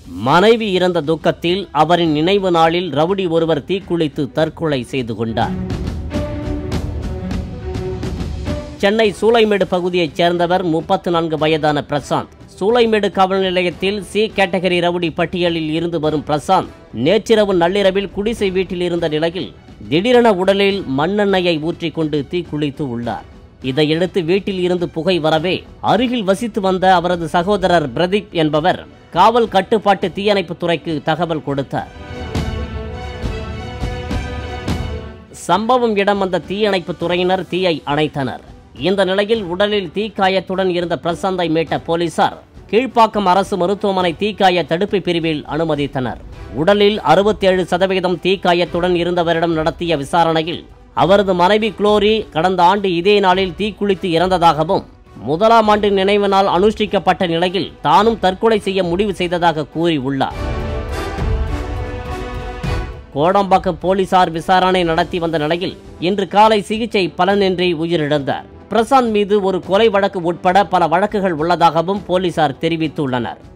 மனைவி இறந்த துக்கத்தில் அவரின் நினைவு நாளில் ரவுடி ஒருவர் தீக்குளித்து தற்கொலை செய்து கொண்டார் சென்னை சூளைமேடு பகுதியைச் சேர்ந்தவர் முப்பத்து நான்கு வயதான பிரசாந்த் சூளைமேடு காவல் நிலையத்தில் சி கேட்டகரி ரவுடி பட்டியலில் இருந்து வரும் பிரசாந்த் நேற்றிரவு நள்ளிரவில் குடிசை வீட்டில் இருந்த நிலையில் திடீரென உடலில் மண்ணெண்ணெயை ஊற்றிக்கொண்டு தீக்குளித்து உள்ளார் இதையடுத்து வீட்டில் இருந்து புகை வரவே அருகில் வசித்து வந்த அவரது சகோதரர் பிரதீப் என்பவர் காவல் கட்டுப்பாட்டு தீயணைப்புத் துறைக்கு தகவல் கொடுத்தார் சம்பவம் இடம் வந்த தீயணைப்புத் துறையினர் தீயை அணைத்தனர் இந்த நிலையில் உடலில் தீக்காயத்துடன் இருந்த பிரசாந்தை மீட்ட போலீசார் கீழ்ப்பாக்கம் அரசு மருத்துவமனை தீக்காய தடுப்பு பிரிவில் அனுமதித்தனர் உடலில் அறுபத்தேழு சதவிகிதம் தீக்காயத்துடன் இருந்தவரிடம் நடத்திய விசாரணையில் அவரது மனைவி குளோரி கடந்த ஆண்டு இதே நாளில் தீக்குளித்து இறந்ததாகவும் முதலாம் ஆண்டு நினைவு நாள் அனுஷ்டிக்கப்பட்ட நிலையில் தானும் தற்கொலை செய்ய முடிவு செய்ததாக கூறியுள்ளார் கோடம்பாக்கம் போலீசார் விசாரணை நடத்தி வந்த நிலையில் இன்று காலை சிகிச்சை பலனின்றி உயிரிழந்தார் பிரசாந்த் மீது ஒரு கொலை வழக்கு உட்பட பல வழக்குகள் உள்ளதாகவும் போலீசார் தெரிவித்துள்ளனர்